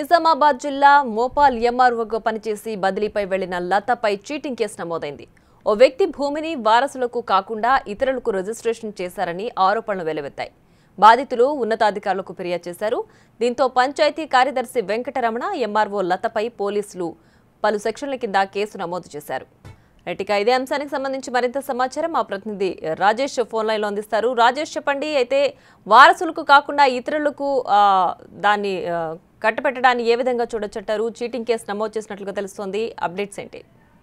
నిజామాబాద్ జిల్లా మోపాల్ ఎంఆర్ఓగా పనిచేసి బదిలీపై వెళ్లిన లతపై చీటింగ్ కేసు నమోదైంది ఓ వ్యక్తి భూమిని వారసులకు కాకుండా ఇతరులకు రిజిస్ట్రేషన్ చేశారని ఆరోపణలు వెలువెత్తాయి బాధితులు ఉన్నతాధికారులకు ఫిర్యాదు చేశారు దీంతో పంచాయతీ కార్యదర్శి వెంకటరమణ ఎంఆర్ఓ లతపై పోలీసులు పలు సెక్షన్ల కింద కేసు నమోదు చేశారు రైట్, ఇక ఇదే అంశానికి సంబంధించి మరింత సమాచారం మా ప్రతినిధి రాజేష్ ఫోన్ లైన్లో అందిస్తారు రాజేష్ చెప్పండి అయితే వారసులకు కాకుండా ఇతరులకు ఆ, దాన్ని ఆ, కట్టపెట్టడాన్ని ఏ విధంగా చూడొచ్చంటారు చీటింగ్ కేసు నమోదు చేసినట్లుగా తెలుస్తోంది అప్డేట్స్ ఏంటి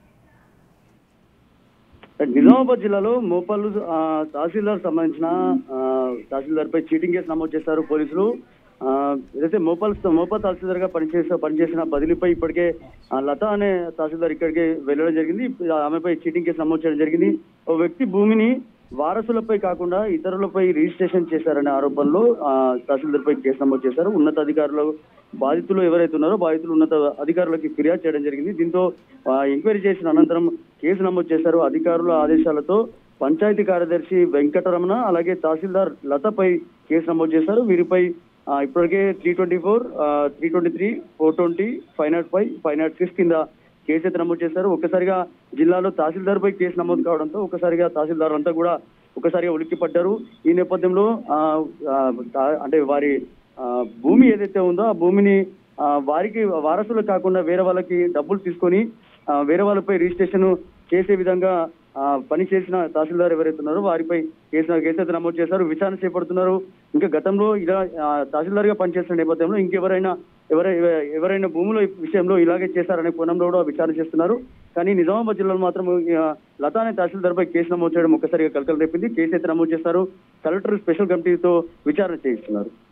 నిజామాబాద్ జిల్లాలో మోపల్లు ఆ, తహసీల్దార్ సంబంధించిన ఆ, తహసీల్దార్ పై చీటింగ్ కేసు నమోదు చేశారు పోలీసులు ఆ, ఏదైతే మోపల్ మోపల్ తహసీల్దార్ గా పనిచేసే పనిచేసిన బదిలీపై ఇప్పటికే ఆ, లత అనే తహసీల్దార్ ఇక్కడికి వెళ్ళడం జరిగింది ఇప్పుడు ఆమెపై చీటింగ్ కేసు నమోదు చేయడం జరిగింది ఓ వ్యక్తి భూమిని వారసులపై కాకుండా ఇతరులపై రిజిస్ట్రేషన్ చేశారనే ఆరోపణలో ఆ, తహసీల్దార్ పై కేసు నమోదు చేశారు ఉన్నతాధికారులు బాధితులు ఎవరైతే ఉన్నారో బాధితులు ఉన్నత అధికారులకి ఫిర్యాదు చేయడం జరిగింది దీంతో ఆ, ఎంక్వైరీ చేసిన అనంతరం కేసు నమోదు చేశారు అధికారుల ఆదేశాలతో పంచాయతీ కార్యదర్శి వెంకటరమణ అలాగే తహసీల్దార్ లతపై కేసు నమోదు చేశారు వీరిపై ఆ, ఇప్పటికే three twenty four three twenty three four twenty five not five five not six కింద కేసు అయితే నమోదు చేశారు ఒక్కసారిగా జిల్లాలో తహసీల్దార్ పై కేసు నమోదు కావడంతో ఒకసారిగా తహసీల్దార్ అంతా కూడా ఒకసారిగా ఉలిక్కి పడ్డారు ఈ నేపథ్యంలో ఆ, ఆ, తా- అంటే వారి ఆ, భూమి ఏదైతే ఉందో ఆ భూమిని ఆ, వారికి వారసులు కాకుండా వేరే వాళ్ళకి డబ్బులు తీసుకొని ఆ, వేరే వాళ్ళపై రిజిస్ట్రేషన్ చేసే విధంగా ఆ, పని చేసిన తహసీల్దార్ ఎవరైతే ఉన్నారో వారిపై కేసు కేసు అయితే నమోదు చేశారు విచారణ చేపడుతున్నారు ఇంకా గతంలో ఇలా ఆ, తహసీల్దార్ గా పనిచేస్తున్న నేపథ్యంలో ఇంకెవరైనా ఎవరై ఎవరైనా భూముల విషయంలో ఇలాగే చేశారనే కోణంలో కూడా విచారణ చేస్తున్నారు కానీ నిజామాబాద్ జిల్లాలో మాత్రం ఆ, లతా అనే తహసీల్దార్ పై కేసు నమోదు చేయడం ఒక్కసారిగా కలకలు రేపింది కేసు అయితే నమోదు చేస్తారు కలెక్టర్ స్పెషల్ కమిటీతో విచారణ చేయిస్తున్నారు